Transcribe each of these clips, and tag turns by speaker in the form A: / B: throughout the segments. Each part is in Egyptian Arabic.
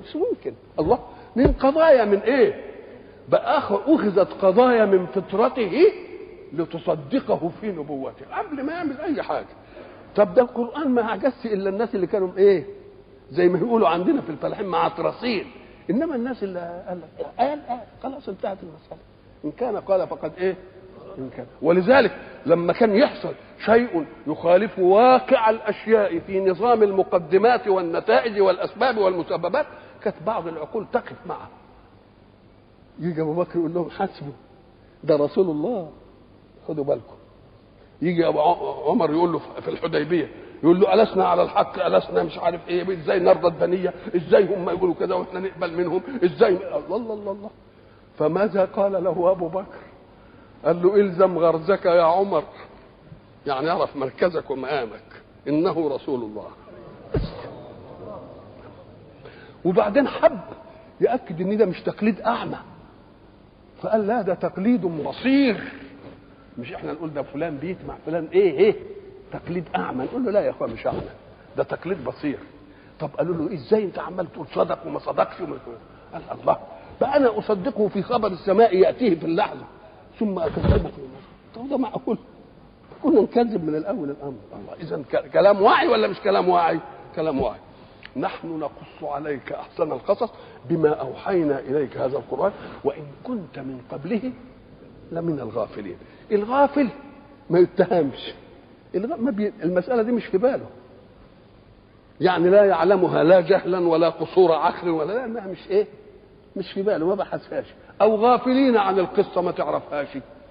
A: مش ممكن الله من قضايا من ايه بقى اخذت قضايا من فطرته لتصدقه في نبوته قبل ما يعمل اي حاجه طب ده القران ما عجزش الا الناس اللي كانوا ايه زي ما يقولوا عندنا في الفلاحين معطرسين انما الناس اللي قال لك قال قال خلاص انتهت المساله ان كان قال فقد ايه إن كان ولذلك لما كان يحصل شيء يخالف واقع الاشياء في نظام المقدمات والنتائج والاسباب والمسببات كانت بعض العقول تقف معه يجي ابو بكر يقول لهم حسبوا ده رسول الله خدوا بالكم يجي ابو عمر يقول له في الحديبيه يقول له ألسنا على الحق ألسنا مش عارف ايه ازاي نرضى البنيه ازاي هم يقولوا كذا واحنا نقبل منهم ازاي الله الله الله, الله. فماذا قال له ابو بكر قال له الزم غرزك يا عمر يعني اعرف مركزك ومقامك انه رسول الله وبعدين حب ياكد ان ده مش تقليد اعمى فقال لا ده تقليد بصير مش احنا نقول ده فلان بيت مع فلان ايه ايه تقليد اعمى نقول له لا يا اخوان مش اعمى ده تقليد بصير طب قالوا له ازاي انت عمال تقول صدق وما صدقش وما قال الله بقى انا اصدقه في خبر السماء ياتيه في اللحظه ثم اكذبه في المسجد طب ده معقول كنا نكذب من الاول الامر الله اذا كلام واعي ولا مش كلام واعي كلام واعي نحن نقص عليك احسن القصص بما اوحينا اليك هذا القران وان كنت من قبله لمن الغافلين الغافل ما يتهمش ما بي... المساله دي مش في باله يعني لا يعلمها لا جهلا ولا قصور عقل ولا لا انها مش ايه مش في باله ما بحثهاش او غافلين عن القصه ما تعرفهاش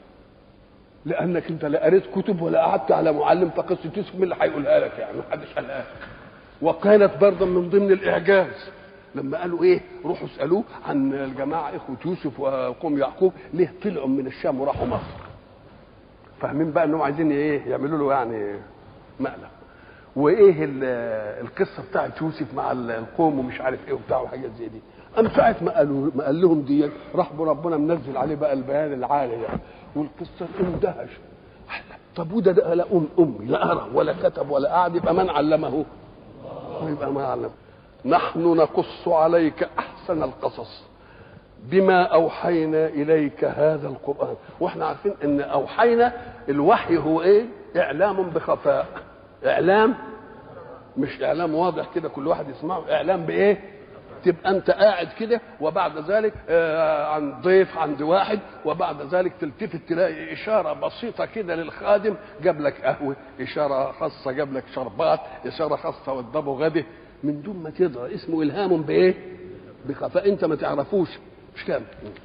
A: لانك انت لا قريت كتب ولا قعدت على معلم فقصه يوسف مين اللي هيقولها لك يعني ما حدش قالها لك وكانت برضه من ضمن الاعجاز لما قالوا ايه روحوا اسالوه عن الجماعه اخوه يوسف وقوم يعقوب ليه طلعوا من الشام وراحوا مصر فاهمين بقى انهم عايزين ايه يعملوا له يعني مقلب وايه القصه بتاعت يوسف مع القوم ومش عارف ايه وبتاع وحاجات زي دي ام ساعه ما قالوا ما قال لهم دي راح ربنا منزل عليه بقى البيان العالي ده والقصه اندهش طب وده ده لا ام امي لا ارى ولا كتب ولا قعد يبقى من علمه يبقى ما علم نحن نقص عليك احسن القصص بما اوحينا اليك هذا القران واحنا عارفين ان اوحينا الوحي هو ايه اعلام بخفاء اعلام مش اعلام واضح كده كل واحد يسمعه اعلام بايه تبقى انت قاعد كده وبعد ذلك آه عند ضيف عند واحد وبعد ذلك تلتفت تلاقي اشاره بسيطه كده للخادم جاب لك قهوه اشاره خاصه جاب لك شربات اشاره خاصه وضبه غده من دون ما تدرى اسمه الهام بايه بخفاء انت ما تعرفوش مش كام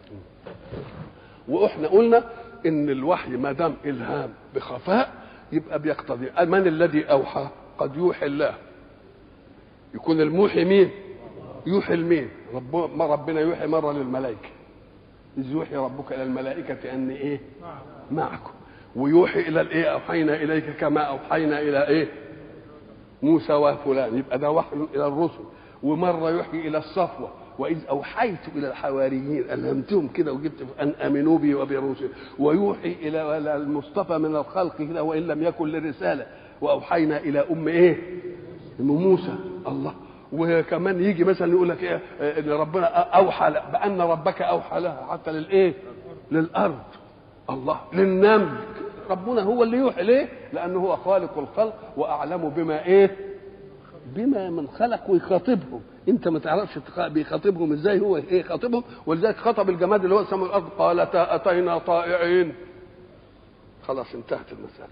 A: واحنا قلنا ان الوحي ما دام الهام بخفاء يبقى بيقتضي من الذي اوحى قد يوحي الله يكون الموحي مين يوحي لمين رب ما ربنا يوحي مره للملائكه اذ يوحي ربك الى الملائكه ان ايه معكم ويوحي الى الايه اوحينا اليك كما اوحينا الى ايه موسى وفلان يبقى ده وحي الى الرسل ومره يوحي الى الصفوه واذ اوحيت الى الحواريين الهمتهم كده وجبت ان امنوا بي وبرسل ويوحي الى المصطفى من الخلق كده وان لم يكن للرساله واوحينا الى ام ايه ام موسى الله وكمان يجي مثلا يقول لك ايه ان ربنا اوحى بان ربك اوحى لها حتى للايه للارض الله للنمل ربنا هو اللي يوحي ليه لانه هو خالق الخلق واعلم بما ايه بما من خلق ويخاطبهم انت ما تعرفش بيخاطبهم ازاي هو ايه خاطبهم ولذلك خطب الجماد اللي هو سمى الارض قالتا اتينا طائعين خلاص انتهت المساله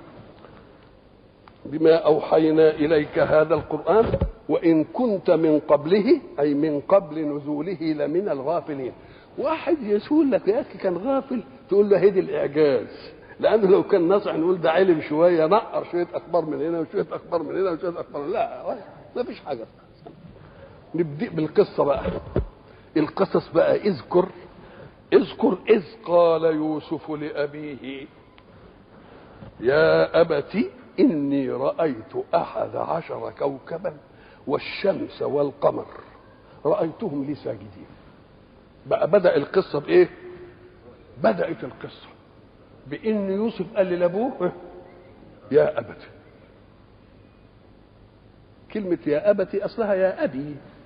A: بما اوحينا اليك هذا القران وان كنت من قبله اي من قبل نزوله لمن الغافلين واحد يقول لك يا اخي كان غافل تقول له هدي الاعجاز لانه لو كان ناصح نقول ده علم شويه نقر شويه اخبار من هنا وشويه اخبار من هنا وشويه اخبار لا ما فيش حاجه نبدا بالقصه بقى القصص بقى اذكر اذكر اذ قال يوسف لابيه يا ابت اني رايت احد عشر كوكبا والشمس والقمر رايتهم لي ساجدين بقى بدا القصه بايه بدات القصه بان يوسف قال لابوه يا ابت كلمه يا ابت اصلها يا ابي